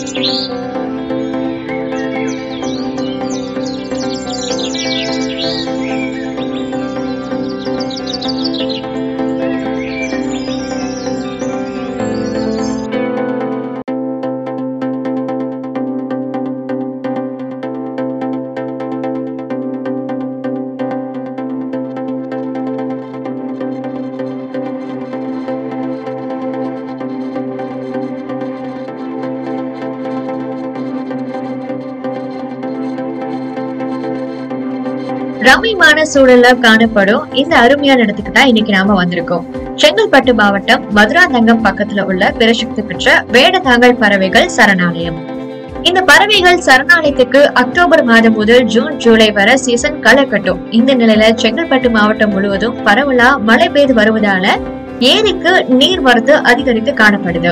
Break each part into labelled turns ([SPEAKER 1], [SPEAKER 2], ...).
[SPEAKER 1] ரம்மியமான சூழல்ல காணப்படும் இந்த அருமையான இடத்துக்கு தான் இன்னைக்கு நாம வந்திருக்கோம் செங்கல்பட்டு மாவட்டம் மதுராந்தகம் பக்கத்துல உள்ள பிரசித்தி பெற்ற வேடதாங்கல் பறவைகள் சரணாலயம் இந்த பறவைகள் சரணாலயத்துக்கு அக்டோபர் மாதம் முதல் ஜூன் ஜூலை வரை சீசன் களை கட்டும் இந்த நிலையில செங்கல்பட்டு மாவட்டம் முழுவதும் பரவலா மழை பெய்து வருவதால ஏரிக்கு நீர் வரத்து அதிகரித்து காணப்படுது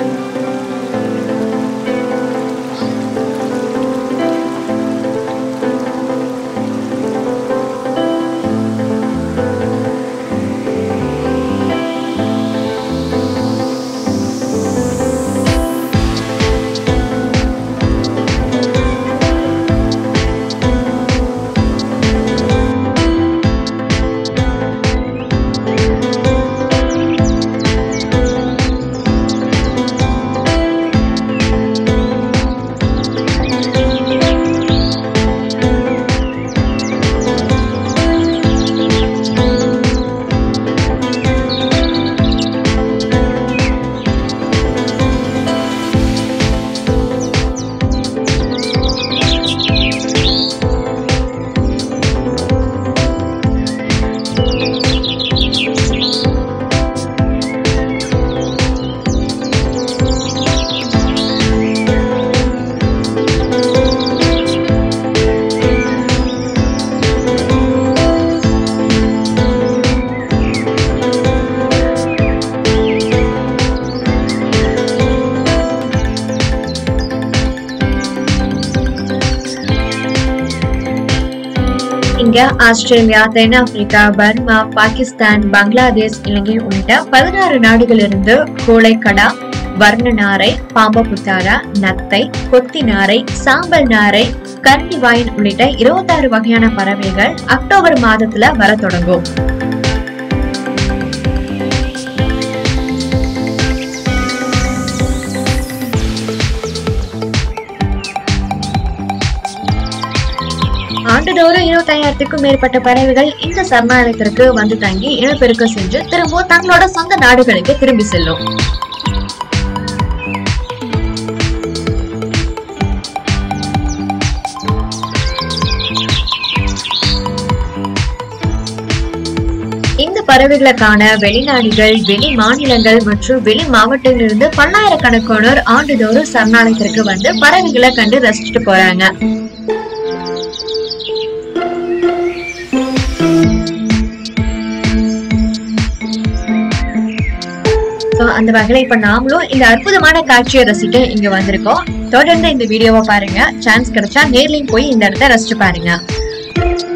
[SPEAKER 1] இங்க ஆஸ்திரேலியா தென்னாப்பிரிக்கா பர்மா பாகிஸ்தான் பங்களாதேஷ் இலங்கை உள்ளிட்ட பதினாறு நாடுகளிலிருந்து கோழைக்கடா வர்ண நாரை பாம்ப புத்தாரா நத்தை கொத்தி நாரை சாம்பல் நாரை கரண்டி வாயின் உள்ளிட்ட இருபத்தாறு வகையான பறவைகள் அக்டோபர் மாதத்துல வர தொடங்கும் ஆண்டுதோறும் இருபத்தையாயிரத்துக்கும் மேற்பட்ட பறவைகள் இந்த சரணாலயத்திற்கு வந்து தங்கி இனப்பெருக்கம் சென்று திரும்பவும் தங்களோட சொந்த நாடுகளுக்கு திரும்பி செல்லும் இந்த பறவைகளை காண வெளிநாடுகள் வெளி மாநிலங்கள் மற்றும் வெளி மாவட்டங்களிலிருந்து பல்லாயிரக்கணக்கானோர் ஆண்டுதோறும் சரணாலயத்திற்கு வந்து பறவைகளை கண்டு ரசிச்சுட்டு போறாங்க So, அந்த வகையில இப்ப நாமளும் இந்த அற்புதமான காட்சியை ரசிக்க இங்க வந்திருக்கோம் தொடர்ந்து இந்த வீடியோவை பாருங்க சான்ஸ் கிடைச்சா நேர்லயும் போய் இந்த இடத்த ரசிச்சு பாருங்க